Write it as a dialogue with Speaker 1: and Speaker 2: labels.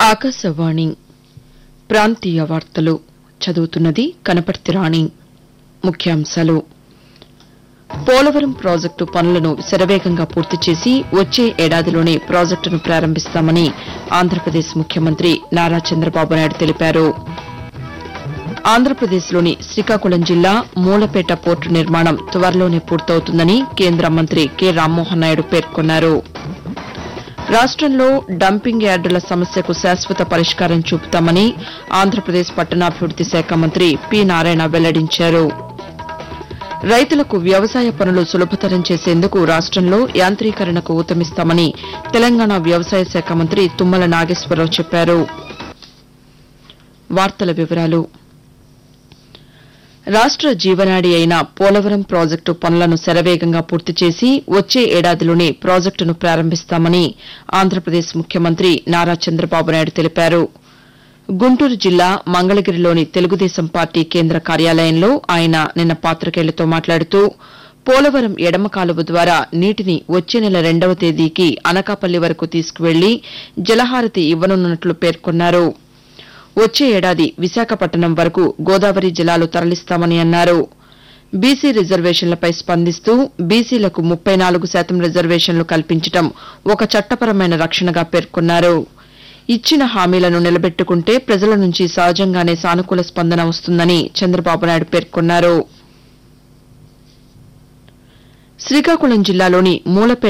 Speaker 1: ఆకాశవాణి ప్రాంతీయ వార్తలు చదువుతున్నది కనపర్తి రాణి ముఖ్యాంశాలు పోలవరం ప్రాజెక్టు పనులను శరవేగంగా పూర్తి చేసి వచ్చే ఏడాదిలోనే ప్రాజెక్టును ప్రారంభిస్తామని ఆంధ్రప్రదేశ్ ముఖ్యమంత్రి నారా చంద్రబాబు నాయుడు తెలిపారు ఆంధ్రప్రదేశ్లోని శ్రీకాకుళం జిల్లా మూలపేట పోర్టు నిర్మాణం త్వరలోనే పూర్తవుతుందని కేంద్ర మంత్రి కె రామ్మోహన్ నాయుడు పేర్కొన్నారు రాష్టంలో డంపింగ్ యార్డుల సమస్యకు శాశ్వత పరిష్కారం చూపుతామని ఆంధ్రప్రదేశ్ పట్టణాభివృద్ది శాఖ మంత్రి పి నారాయణ వెల్లడించారు రైతులకు వ్యవసాయ పనులు సులభతరం చేసేందుకు రాష్టంలో యాంత్రీకరణకు ఊతమిస్తామని తెలంగాణ వ్యవసాయ శాఖ మంత్రి తుమ్మల నాగేశ్వరరావు చెప్పారు వార్తల వివరాలు రాష్ట జీవనాడి అయిన పోలవరం ప్రాజెక్టు పనులను శరవేగంగా పూర్తి చేసి వచ్చే ఏడాదిలోనే ప్రాజెక్టును ప్రారంభిస్తామని ఆంధ్రప్రదేశ్ ముఖ్యమంత్రి నారా చంద్రబాబు నాయుడు తెలిపారు గుంటూరు జిల్లా మంగళగిరిలోని తెలుగుదేశం పార్టీ కేంద్ర కార్యాలయంలో ఆయన నిన్న పాతికేయులతో మాట్లాడుతూ పోలవరం ఎడమ కాలువ ద్వారా నీటిని వచ్చే నెల రెండవ తేదీకి అనకాపల్లి వరకు తీసుకువెళ్లి జలహారతి ఇవ్వనున్నట్లు పేర్కొన్నారు వచ్చే ఏడాది విశాఖపట్నం వరకు గోదావరి జలాలు తరలిస్తామని అన్నారు బీసీ రిజర్వేషన్లపై స్పందిస్తూ బీసీలకు ముప్పై నాలుగు శాతం రిజర్వేషన్లు కల్పించడం ఒక చట్టపరమైన రక్షణగా పేర్కొన్నారు ఇచ్చిన హామీలను నిలబెట్టుకుంటే ప్రజల నుంచి సహజంగానే సానుకూల స్పందన వస్తుందని చంద్రబాబు నాయుడు పేర్కొన్నారు శ్రీకాకుళం జిల్లాలోని మూలపేట